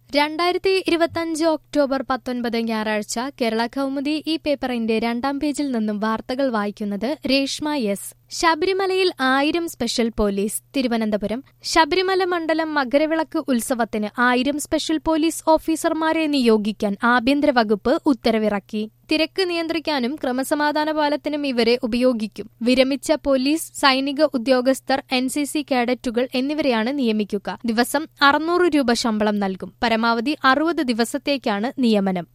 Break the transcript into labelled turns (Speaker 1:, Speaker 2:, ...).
Speaker 1: രണ്ടായിരത്തി ഇരുപത്തഞ്ച് ഒക്ടോബർ പത്തൊൻപത് ഞായറാഴ്ച കേരള കൗമുദി ഈ പേപ്പറിന്റെ രണ്ടാം പേജിൽ നിന്നും വാർത്തകൾ വായിക്കുന്നത് രേഷ്മ എസ് ശബരിമലയിൽ ആയിരം സ്പെഷ്യൽ പോലീസ് തിരുവനന്തപുരം ശബരിമല മണ്ഡലം മകരവിളക്ക് ഉത്സവത്തിന് ആയിരം സ്പെഷ്യൽ പോലീസ് ഓഫീസർമാരെ നിയോഗിക്കാൻ ആഭ്യന്തര വകുപ്പ് ഉത്തരവിറക്കി തിരക്ക് നിയന്ത്രിക്കാനും ക്രമസമാധാന പാലത്തിനും ഇവരെ ഉപയോഗിക്കും വിരമിച്ച പോലീസ് സൈനിക ഉദ്യോഗസ്ഥർ എൻ സി സി കേഡറ്റുകൾ എന്നിവരെയാണ് നിയമിക്കുക ദിവസം അറുന്നൂറ് രൂപ ശമ്പളം നൽകും പരമാവധി അറുപത് ദിവസത്തേക്കാണ് നിയമനം